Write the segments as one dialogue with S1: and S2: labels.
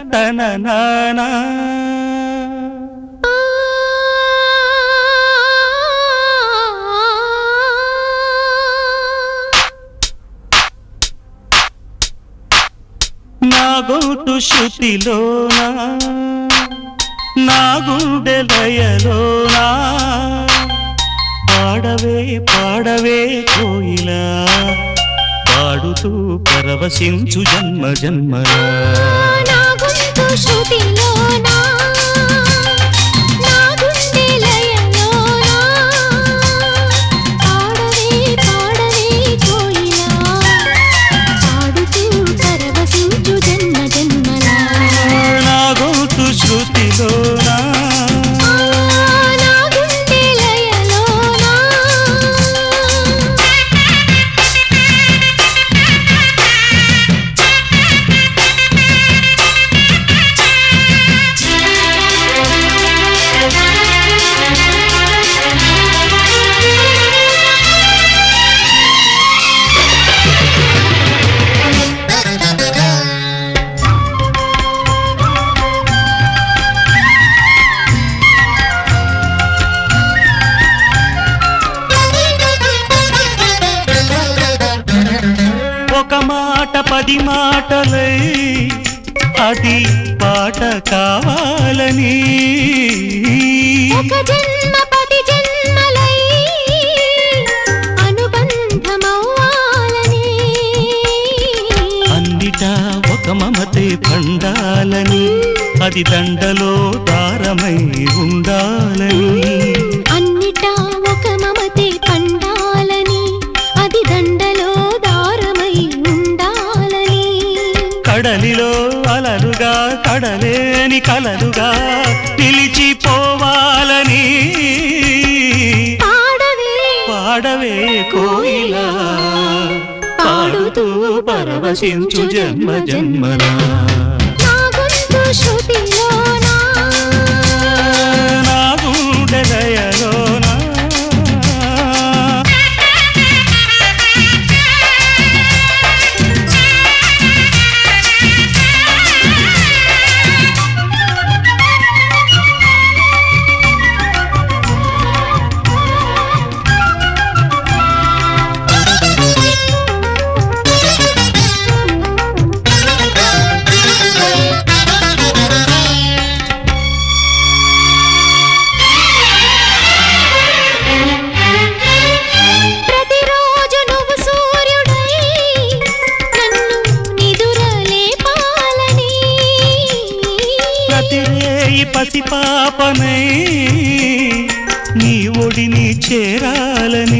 S1: తన నానా నా గొంతు శృతిలోనా నా గుండె లయలోనా పాడవే పాడవే కోయిలా పాడుతూ పరవశించు జన్మ జన్మలా
S2: నా గొంతు శృతిలోనా నా గుండె లయలోనా పాడవే పాడవే కోయిలా పాడుతూ పరవశించు జన్మ జన్మలా
S1: నా గొంతు శృతిలోనా
S2: నా గుండె లయలోనా
S1: ఒక మాట పది మాటలై అది పాట కావాలని
S2: ఒక జన్మ పది జన్మలై అనుబంధమవ్వాలని
S1: అన్నిటా ఒక మమతే పండాలని అది దండలో దారమై ఉండాలని
S2: అన్నిటా ఒక మమతే పండాలని అది దండలో దారమై ఉండాలని
S1: కడలిలో అలలుగా కడలేని కలలుగా నిలిచిపోవాలని
S2: పాడవే
S1: పాడవే కోయిలా పాడుతూ పరవశించు జన్మ జన్మలా
S2: నా గొంతు శృతిలోనా
S1: నా గుండె దయలోనా
S2: ప్రతిరోజు నువ్వు సూర్యుడై నన్ను నిదురలేపాలని
S1: ప్రతిరేయి పసిపాపనై నీ ఒడిని చేరాలని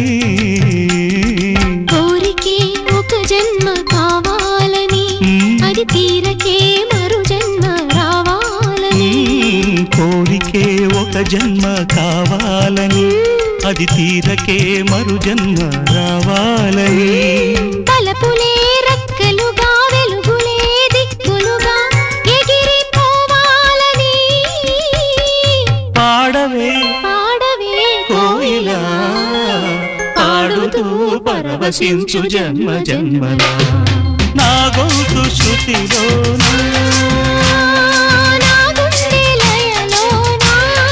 S2: కోరికే ఒక జన్మ కావాలని
S1: మ్మ్.
S2: అది తీరకే మరు జన్మ రావాలని
S1: మ్మ్, కోరికే ఒక జన్మ కావాలని అది తీరకే మరు జన్మ రావాలని
S2: తలపులే రెక్కలుగా వెలుగులే దిక్కులుగా ఎగిరిపోవాలని
S1: పాడవే
S2: పాడవే
S1: కోయిలా పాడుతూ పరవశించు జన్మ జన్మలా నా గొంతు శృతిలోనా
S2: నా గుండె లయలోనా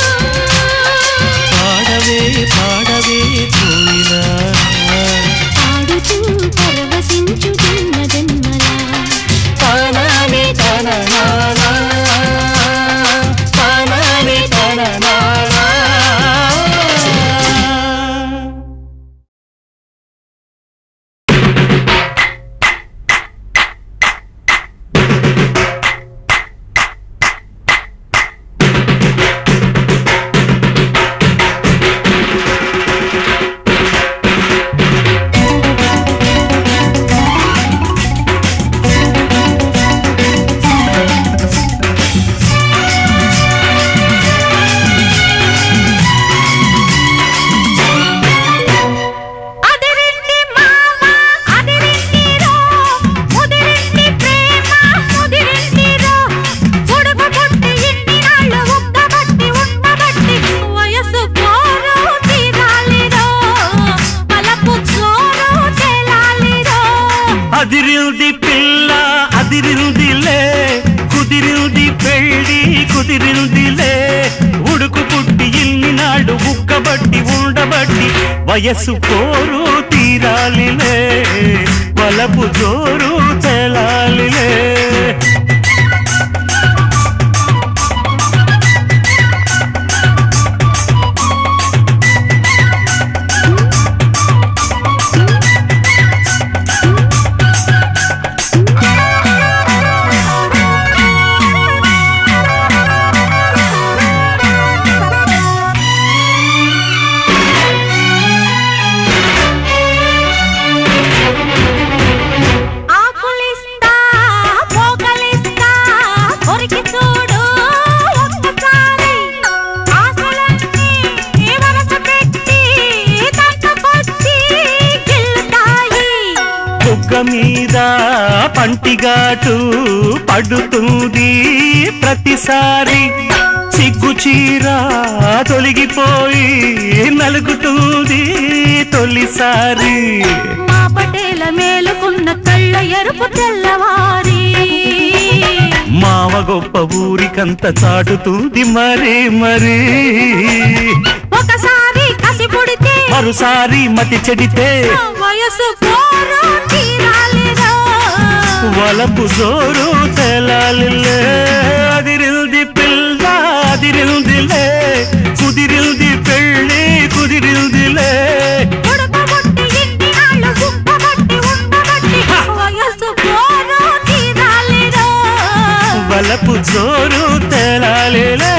S1: పాడవే పాడవే కోయిలా
S2: పాడుతూ పరవశించు జన్మ జన్మలా
S1: తానానే తననానా, తానానే తననానా.
S2: అదిరింది మామ అదిరిందిరో ముదిరింది ప్రేమ ముదిరిందిరో ఉడుకు పుట్టి ఇన్ని నాళ్ళు ఉక్కబట్టి ఉండబట్టి వయసు కోరు తీరాలిరో పలపు చోరు తేలాలిరో
S1: అదిరింది పిల్ల అదిరిందిలే ముదిరింది పెళ్ళి కుదిరిందిలే ఉడుకు పుట్టి ఇన్ని నాడు ఉక్కబట్టి ఉండబట్టి వయస్సు పోరు తీరాలిలే వలపు జోరు తెలాలిలే
S2: ఆకులిస్తా పోకలిస్తా కొరికి చూడు ఒక్కసారి ఆశలన్నీ వరస పెట్టి తట్టుకొచ్చి గిల్లుతాయి
S1: బుగ్గ మీద పంటిగాటు పడుతుంది ప్రతిసారి సిగ్గు చీర తొలగిపోయి నలుగుతుంది తొలిసారి
S2: మా పటేల మేలుకున్న కళ్ళ ఎరుపు తెల్లవారి
S1: మావ గొప్ప ఊరికంత చాటుతుంది మరీ మరీ
S2: ఒకసారి కసి పుడితే
S1: మరుసారి మతి చెడితే
S2: వయసు పోరు తీరాలిరా
S1: వలపు జోరు తెలాలిలే అదిరిల్ది పిల్ల అదిరిల్దిలే కుదిరిల్ది పెళ్ళి కుదిరిల్దిలే
S2: ఉడకబొట్టి ఇంటి నాళ్ళు ఉప్పబట్టి ఉండబట్టి వయసు పోరు తీరాలిరా
S1: వలపు జోరు తెలాలిలే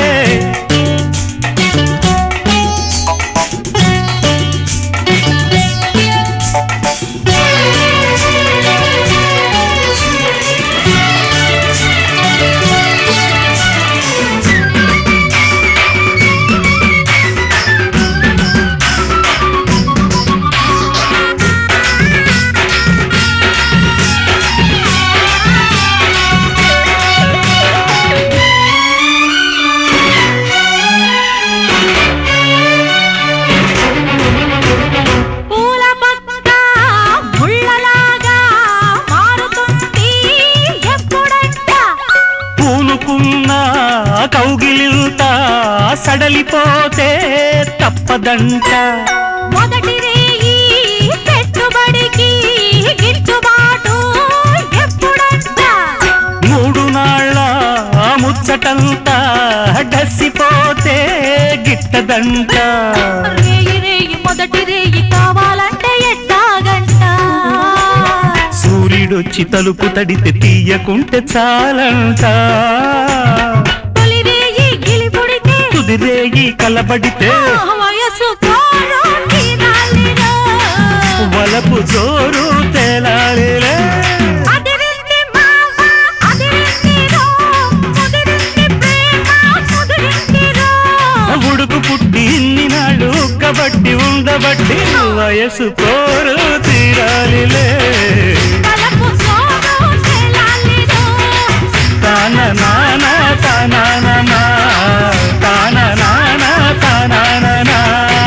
S2: పూల పక్క ముళ్ళలాగా మారుతుంది ఎప్పుడంట
S1: పూనుకున్న కౌగిలింత సడలిపోతే తప్పదంట
S2: మొదటి రేయి పెట్టుబడికి గిట్టుబాటు ఎప్పుడంట
S1: మూడు నాళ్ళ ముచ్చటంతా డసిపోతే గిట్టదంట
S2: రేయి రేయి మొదటి రేయి కావాలంటే ఎట్టాగంట
S1: సూర్యుడొచ్చి తలుపు తడితే తీయకుంటే చాలంట
S2: తొలి రేయి గిలిపుడితే
S1: కుదిరేగి కలబడితే
S2: వయసు పోరు తీరాలిరా.
S1: వలపు జోరు తేలాలిలే
S2: అదిరింది మావ, అదిరింది రో, ముదిరింది ప్రేమ, ముదిరింది రో.
S1: ఉడుకు పుట్టి ఇన్ని నాడు కబట్టి ఉండబట్టి వయసు పోరు తీరాలిలే
S2: తలపు సోను చెలాలిరో.
S1: తాన నాన తాన నాన తాన నాన తాన నానా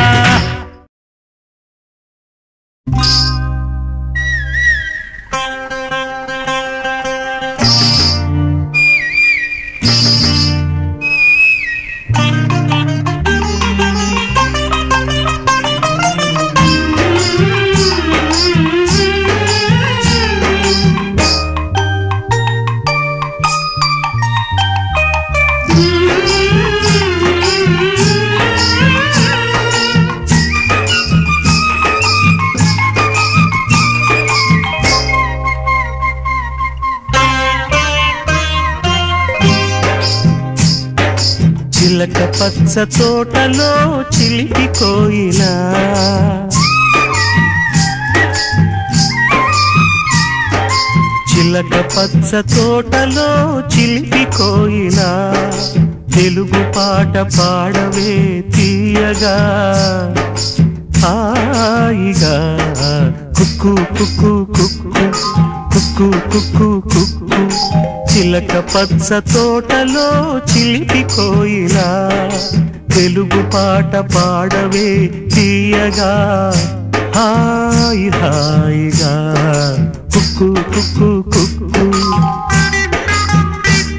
S1: చిలక పచ్చ తోటలో చిలిపి కోయిలా చిలక పచ్చ తోటలో చిలిపి కోయిలా తెలుగు పాట పాడవే తీయగా హాయిగా కుక్కు కుక్కు కుక్కు కుక్కు కుక్కు కుక్కు చిలక పచ్చ తోటలో చిలిపి కోయిలా తెలుగు పాట పాడవే తీయగా హాయి హాయిగా కుక్కు కుక్కు కుక్కు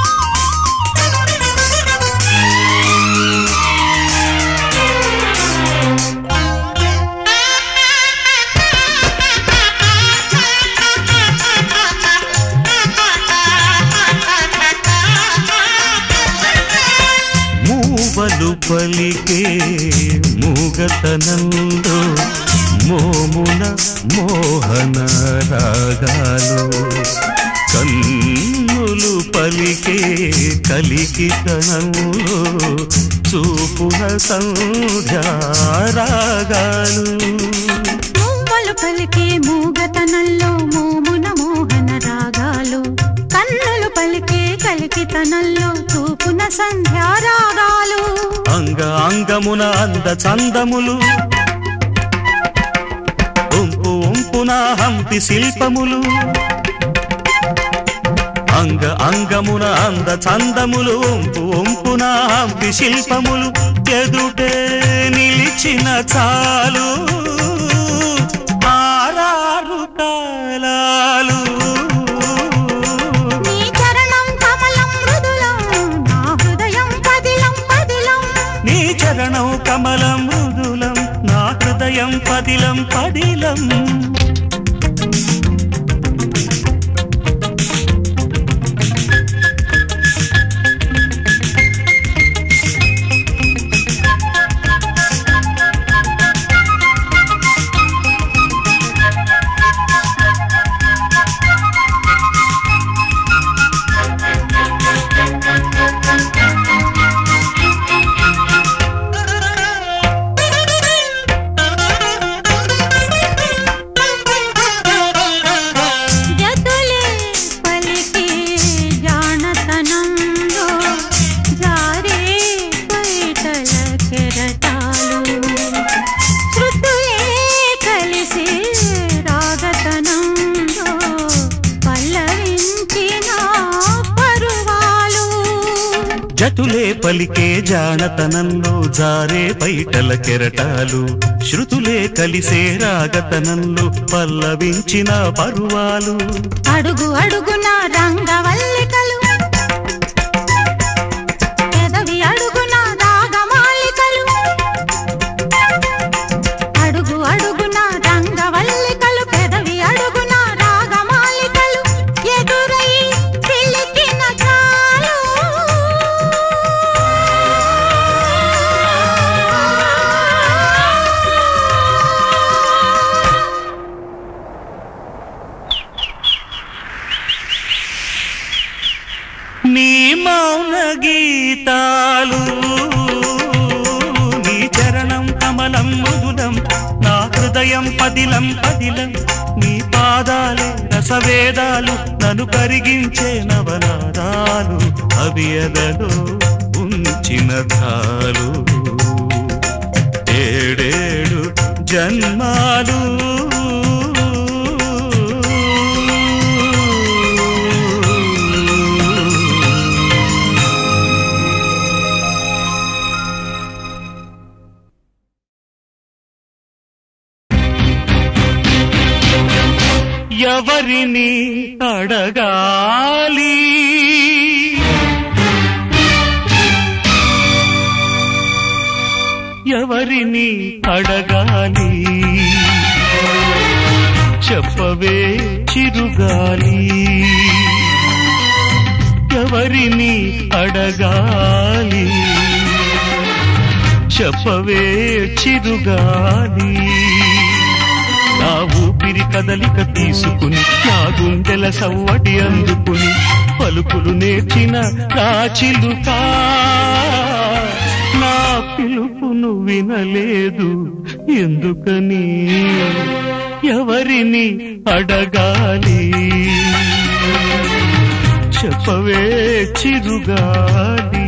S1: పలికే మూగతనంలో మోమున మోహన రాగాలు కన్నులు పలికే కలికితనంలో చూపున సంధ్యారాగాలు
S2: మువ్వలు పలికే మూగతనంలో మోమున మోహన రాగాలు కన్నులు పలికే కలికితనంలో చూపున సంధ్యా రాగాలు
S1: అంగ అంగమున అంద చందములు ఉంపు ఉంపున హంపి శిల్పములు అంగ అంగమున అంద చందములు ఉంపు ఉంపున హంపి శిల్పములు ఎదుటే నిలిచిన చాలు ఆరారు కాలాలు
S2: నీ చరణం కమలం మృదులం నా హృదయం పదిలం పదిలం
S1: నీ చరణం కమలం మృదులం నా హృదయం పదిలం పదిలం
S2: జతులే పలికే జానతనంలో జారే పైటల కెరటాలు శృతులే కలిసి రాగతనంలో పల్లవించిన పరువాలు
S1: జతులే పలికే జానతనంలో జారే పైటల కెరటాలు శృతులే కలిసే రాగతనంలో పల్లవించిన పరువాలు
S2: అడుగు అడుగున రంగవల్లికలు పెదవి అడుగున రాగమాలికలు అడుగు అడుగున రంగవల్లికలు పెదవి అడుగున రాగమాలికలు ఎదురై పిలికిన చాలు
S1: నీ మౌన గీతాలు నీ చరణం కమలం మృదులం నా హృదయం పదిలం పదిలం నీ పాదాలే రసవేదాలు నన్ను కరిగించే నవనాదాలు అవియదలో ఉంచిన ధాలు ఏడేడు జన్మాలు ఎవరిని అడగాలి ఎవరిని అడగాలి చెప్పవే చిరుగాలి ఎవరిని అడగాలి చెప్పవే చిరుగాలి నా ఊపిరి కదలిక తీసుకుని నా గుండెల సవ్వటి అందుకుని పలుకులు నేర్చిన రాచిలుక నా పిలుపును వినలేదు ఎందుకని ఎవరిని అడగాలి చెప్పవే చిరుగాలి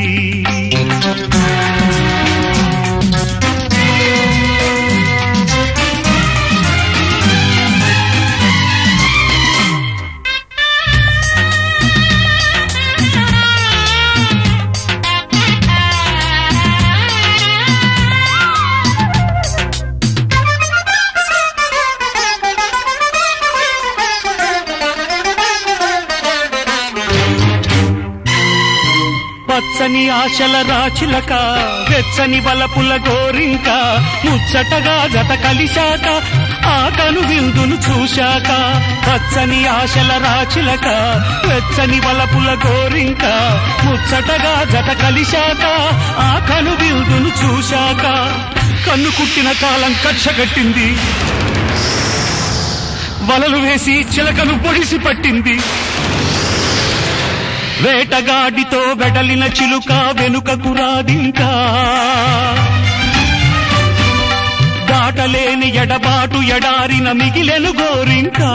S1: పచ్చని ఆశల రాచిలక వెచ్చని వలపుల గోరింక ముచ్చటగా గత కలిశాక ఆ కను విందును చూశాక పచ్చని ఆశల రాచిలక వెచ్చని వలపుల గోరింక ముచ్చటగా జత కలిశాక ఆ కను విందును చూశాక కన్ను కుట్టిన కాలం కక్షగట్టింది వలలు వేసి చిలకను పొడిసి పట్టింది వేటగాడితో వెడలిన చిలుక వెనుకకు రాదింకా దాటలేని ఎడబాటు ఎడారిన మిగిలెను గోరింకా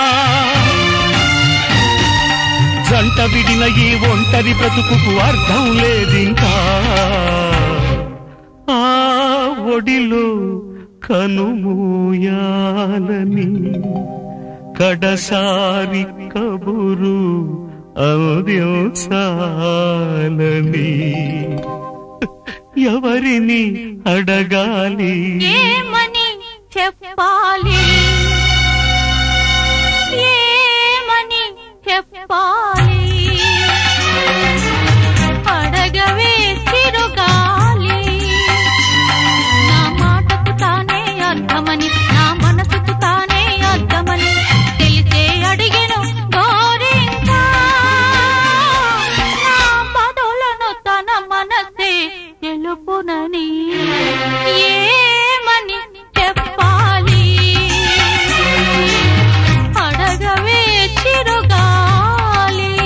S1: జంట విడిన ఈ ఒంటరి బ్రతుకుకు అర్థం లేదింకా ఆ ఒడిలో కనుమూయాలని కడసారి కబురు అందించాలని ఎవరిని అడగాలి
S2: ఏమని చెప్పాలి ఏమని చెప్పాలి అడగవే చిరుగాలి నా మాటకు తానే అర్థమని నా మనసుకు తానే అర్థమని తెలిసే అడిగెను గోరింకా నా పదులను తన మనసే తెలుపునని ఏమని చెప్పాలి అడగవే చిరుగాలి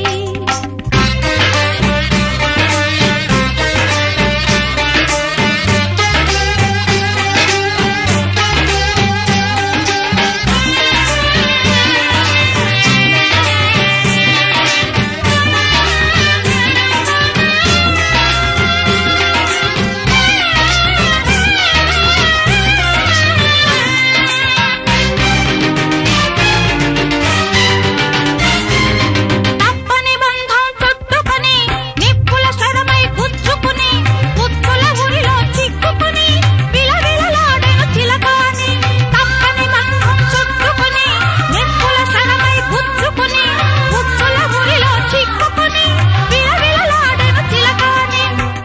S2: తప్పని బంధం చుట్టుకొని నిప్పుల సడమై గుచ్చుకుని ఉచ్చుల ఉరిలో చిక్కుకుని విలవిలలాడెను చిలకాని తప్పని బంధం చుట్టుకొని నిప్పుల సడమై గుచ్చుకుని ఉచ్చుల ఉరిలో చిక్కుకుని విలవిలలాడెను చిలకాని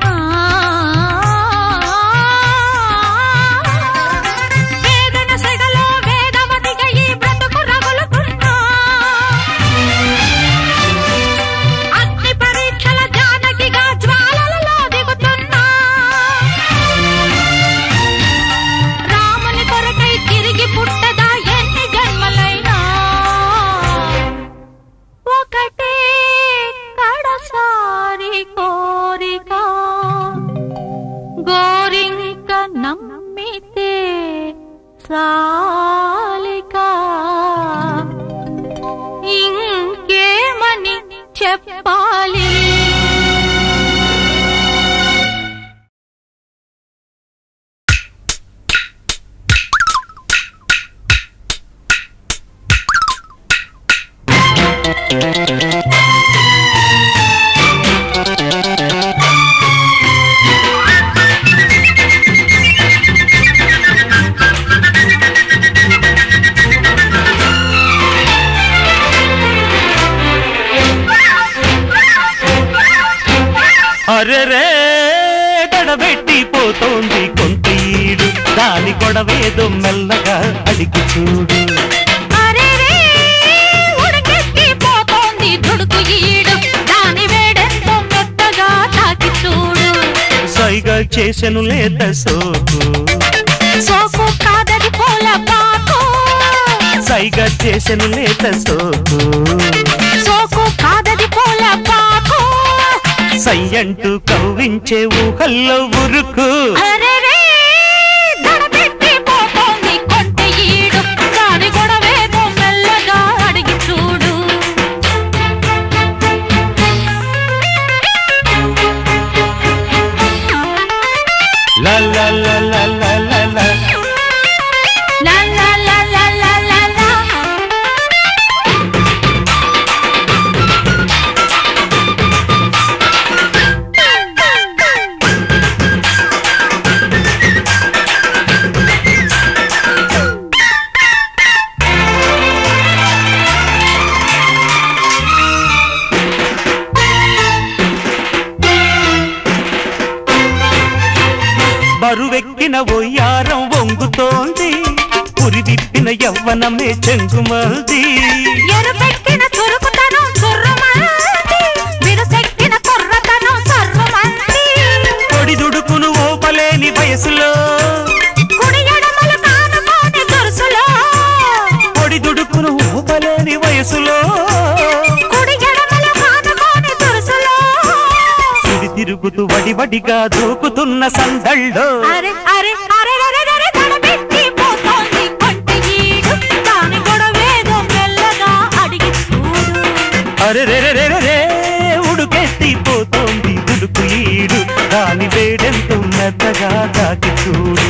S2: వేదన సెగలో వేదవతిగా ఈ బ్రతుకు రగులుతున్నా అగ్ని పరీక్షల జానకిగా జ్వాలలలో దిగుతున్నా రాముని కొరకై తిరిగి పుట్టదా ఎన్ని జన్మలైనా ఒకటే కడసారి కోరిక గోరింక నమ్మితే సాలిక ఇంకేమని చెప్పాలి
S1: అరెరే గడబెట్టిపోతోంది కొంత ఈడు దాని గొడవేదో మెల్లగా అడిగి చూడు
S2: అరెరే, ఉడికెత్తిపోతోంది దుడుకు ఈడు. దాని వేడెంతో మెత్తగా తాకి చూడు.
S1: సైగా చేసెను లేత సోకు
S2: సోకు కాదది పూల పాకు.
S1: సైగా చేసెను లేత సోకు
S2: సోకు కాదది పూల పాకు.
S1: సయ్యంటూ కవ్వించే ఊహల్లో ఉరుకు
S2: అరెరే, దడబెట్టిపోతోంది కొంటె ఈడు. దాని గొడవేదో మెల్లగా అడిగి చూడు
S1: లా లా లా లా లా లా లా.
S2: లా లా లా లా లా లా లా.
S1: బరువెక్కిన ఒయ్యారం వంగుతోంది పురిదిప్పి యవ్వనమే చెంగుమల్ది
S2: ఎరుపెక్కిన చురుకుతనం చుర్రుమంది విరుసెక్కిన కుర్రతనం సర్రుమంది
S1: పొడిదుడుకును ఓపలేని వయసులో
S2: కుడి ఎడమలు కానుకోని దురుసులో
S1: పొడిదుడుకును ఓపలేని వయసులో
S2: కుడి ఎడమలు కానుకోని దురుసులో
S1: సుడి తిరుగుతూ వడివడిగా దూకుతున్న సందళ్ళో
S2: అరే అరే అరే అరే అరే తడబెట్టి పోతోంది కొంటె ఈడు దాని గొడవేదో మెల్లగా అడిగి చూడు
S1: అరెరెరెరెరే ఉడుకెత్తి పోతోంది ఉడుకు ఈడు దాని వేడెంతో మెత్తగా తాకి చూడు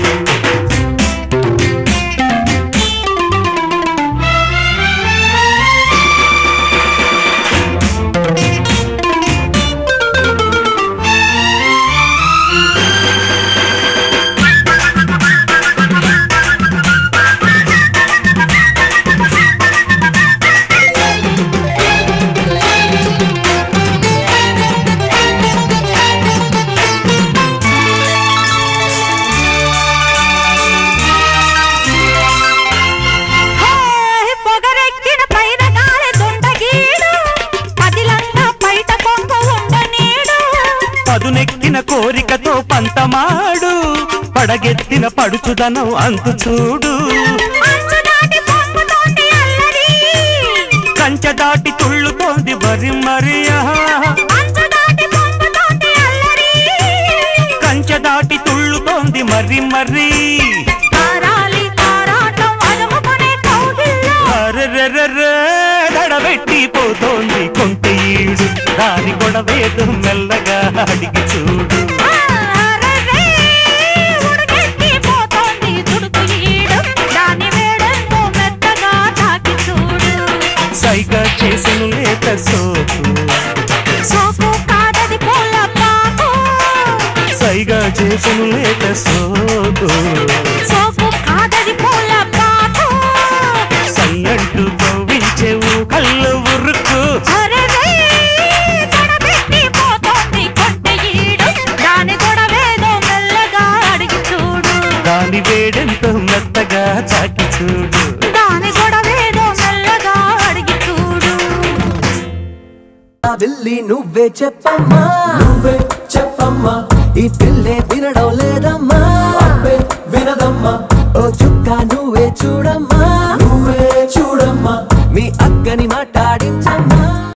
S2: హే, పొగరెక్కిన పైన గాలి దుండగీడు పదిలంగా బయట కొంగు ఉండనీడు
S1: పదునెక్కిన కోరికతో పంతమాడు పడగెత్తిన పడుచుదనం అంతు చూడు
S2: అంచు దాటి పొంగుతోంది అల్లరి
S1: కంచె దాటి తుళ్ళుతోంది మరి మరి ఆహా.
S2: అంచు దాటి పొంగుతోంది అల్లరి
S1: కంచె దాటి తుళ్ళుతోంది మరి మరి
S2: తారాలి తారాటం అదుముకునే కౌగిల్లో
S1: అరెరెరెరె దడబెట్టి పోతోంది కొంత ఈడు దాని గొడవేదు మెల్లగా అడిగి చూడు
S2: ఆరరే, ఉడుకెత్తి పోతోంది దుడుకు ఈడు దాని వేడెంతో మెత్తగా తాకి చూడు
S1: సైగా చేసిన లేత సోకు
S2: సోకు కాదది పూల పాకు
S1: సైగా చేసిన లేత సోకు
S2: సోకు కాదది పూల పాకు
S1: సయ్యంటూ కవ్వించేవు కళ్ళు ఉరుకు
S2: అరెరే, తడబెట్టి పోతోంది కొంటె ఈడు దాని గొడవేదో మెల్లగా అడిగి చూడు
S1: దాని వేడెంతో మెత్తగా తాకి చూడు
S2: దాని గొడవేదో మెల్లగా అడిగి చూడు
S3: ఆ పిల్లి నువ్వే చెప్పమ్మా నువ్వే చెప్పమ్మా ఈ పిల్లే వినడం లేదమ్మా అబ్బే వినదమ్మా ఓ చుక్క నువ్వే చూడమ్మా నువ్వే చూడమ్మా మీ అక్కని మాట్లాడి